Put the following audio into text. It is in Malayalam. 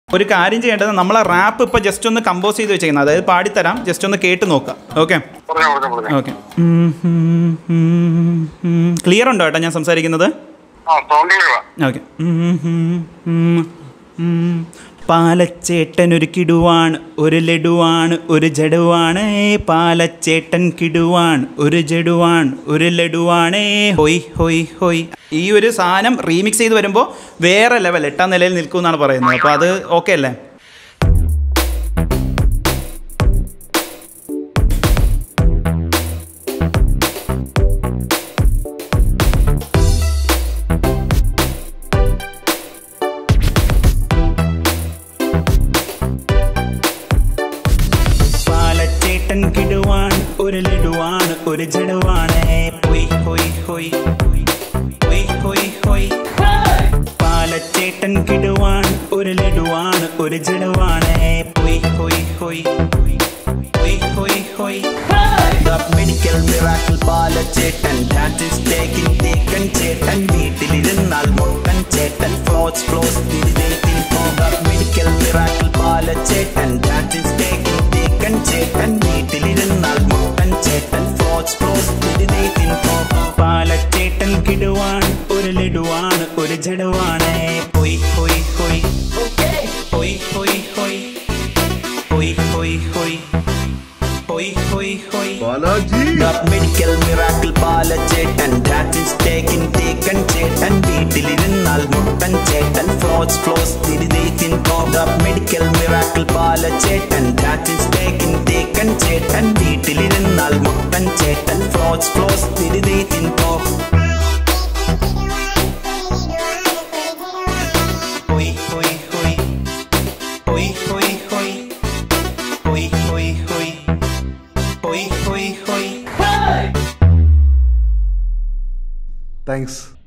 ഒരു കാര്യം ചെയ്യേണ്ടത് നമ്മളെ റാപ്പ് ഇപ്പോൾ ജസ്റ്റ് ഒന്ന് കമ്പോസ് ചെയ്ത് വെച്ചേക്കുന്നത് അതായത് പാടിത്തരാം ജസ്റ്റ് ഒന്ന് കേട്ട് നോക്കാം ഓക്കെ പറഞ്ഞോ പറഞ്ഞോ പറഞ്ഞോ ഓക്കെ ക്ലിയർ ഉണ്ടോ ഏട്ടാ ഞാൻ സംസാരിക്കുന്നത് ആ സൗണ്ട് കേൾക്കാം ഓക്കെ പാലച്ചേട്ടൻ ഒരു കിടുവാണ് ഒരു ലഡുവാണ് ഒരു ജടുവാണ് പാലച്ചേട്ടൻ കിടുവാണ് ഒരു ജടുവാണ് ഒരു ലഡുവാണ് ഹൊയ് ഹൊയ് ഹൊയ് ഈ ഒരു സാധനം റീമിക്സ് ചെയ്ത് വരുമ്പോൾ വേറെ ലെവൽ എട്ടാം നിലയിൽ നിൽക്കും എന്നാണ് പറയുന്നത് അപ്പോൾ അത് ഓക്കെ അല്ലേ പാലച്ചേട്ടൻ കിടുവാണ് ഒരു ലഡുവാണ് ഒരു ജടുവാണ് ഹൊയ് ഹൊയ് ഹൊയ് ഹൊയ് ഹൊയ് ഹൊയ് പാലച്ചേട്ടൻ കിടുവാണ് ഒരു ലഡുവാണ് ഒരു ജടുവാണ് ഹൊയ് ഹൊയ് ഹൊയ് ഹൊയ് ഹൊയ് ഹൊയ് The medical miracle പാലച്ചേട്ടൻ that is taking തേക്കൻ ചേട്ടൻ വീട്ടിലിരുന്നാൽ മുട്ടൻ ചേട്ടൻ ഫ്ലോസ് ഫ്ലോസ് തിരിതേക്കിൻ പോകാം മെഡിക്കൽ മിറാക്കിൾ പാലച്ചേട്ടൻ that is taking തേക്കൻ ചേട്ടൻ വീട്ടിലിരുന്നാൽ മുട്ടൻ ചേട്ടൻ ഫ്ലോസ് ഫ്ലോസ് തിരിതേക്കിൻ പോകാം പാലച്ചേട്ടൻ കിടുവാണ് ഒരു ലഡുവാണ് ഒരു ജടുവാണ് ഹൊയ് ഹൊയ് ഹൊയ് ഹൊയ് ഹൊയ് ഹൊയ് ഹൊയ് ഹൊയ് ഹൊയ് ഹൊയ് ഹൊയ് ഹൊയ് The medical miracle പാലച്ചേട്ടൻ that is taking തേക്കൻ ചേട്ടൻ വീട്ടിലിരുന്നാൽ മുട്ടൻ ചേട്ടൻ ഫ്ലോസ് ഫ്ലോസ് തിരിതേക്കിൻ പോകാം മെഡിക്കൽ മിറാക്കിൾ പാലച്ചേട്ടൻ that is taking തേക്കൻ ചേട്ടൻ വീട്ടിലിരുന്നാൽ മുട്ടൻ ചേട്ടൻ ഫ്ലോസ് ഫ്ലോസ് തിരിതേക്കിൻ പോകാം ഹൊയ് ഹൊയ് ഹൊയ് ഹൊയ് ഹൊയ് ഹൊയ് ഹൊയ് ഹൊയ് ഹൊയ് ഹൊയ് ഹൊയ് ഹൊയ് താങ്ക്സ്